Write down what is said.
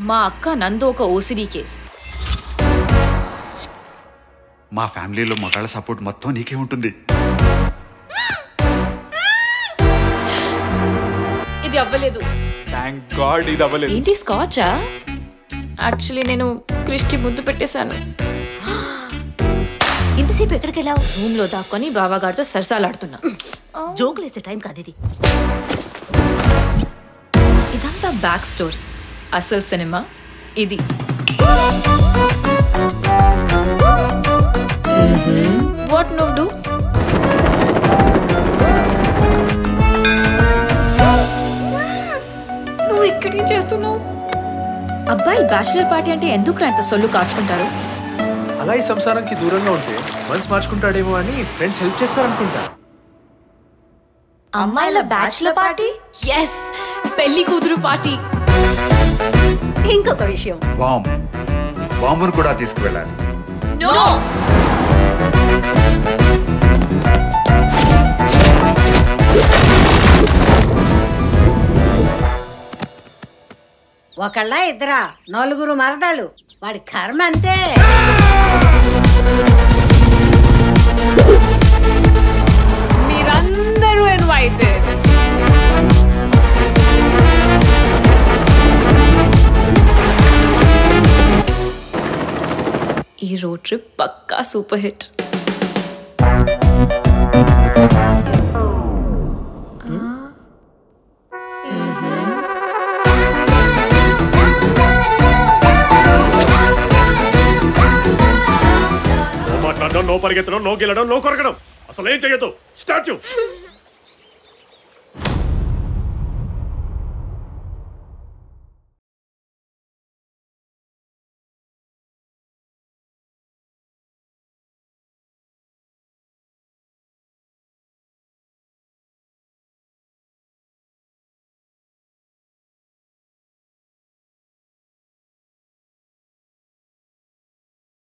మా అక్క నందు ఒక ఓసిడీ కేస్ మా ఫ్యామిలీలో మగాళ్ళ సపోర్ట్ మొత్తం నీకే ఉంటుంది ఇది అవ్వలేదు థ్యాంక్ గాడ్ ఇది అవ్వలేదు ఏంటి స్కాచా యాక్చువల్లీ నేను క్రిష్కి ముద్దు పెట్టేశాను ఇంతసేపు ఎక్కడికి వెళ్ళావు రూమ్ లో దాక్కొని బాబాగారితో సరసాలాడుతున్నా జోకులు వేసే టైం కాదు ఇది ఇదంతా బ్యాక్ స్టోరీ అసలు సినిమా ఇది వాట్ నో డూ నువ్వు ఇక్కడేం చేస్తున్నావు అబ్బాయి బ్యాచిలర్ పార్టీ అంటే ఎందుకు అంత సొల్లు కార్చుకుంటారు అలా ఈ సంసారంకి దూరంగా ఉంటే మనసు మార్చుకుంటాడేమో అని ఫ్రెండ్స్ హెల్ప్ చేస్తారనుకుంటా అమ్మాయిల బ్యాచిలర్ పార్టీ ఎస్ పెళ్లి కూతురు పార్టీ ఇంకొక విషయం బాంబ్ బాంబును కూడా తీసుకువెళ్ళాలి నో ఒకళ్ళ ఇద్దరా నలుగురు మరదళ్ళు వాడి కర్మ అంతే మీరందరూ ఇన్వైటెడ్ ఈ రోడ్ ట్రిప్ పక్కా సూపర్ హిట్ నో మాట్లాడడం నో పరిగెత్తడం నో గెలడం నో కొరకడం అసలు ఏం చెయ్యదు స్టార్ట్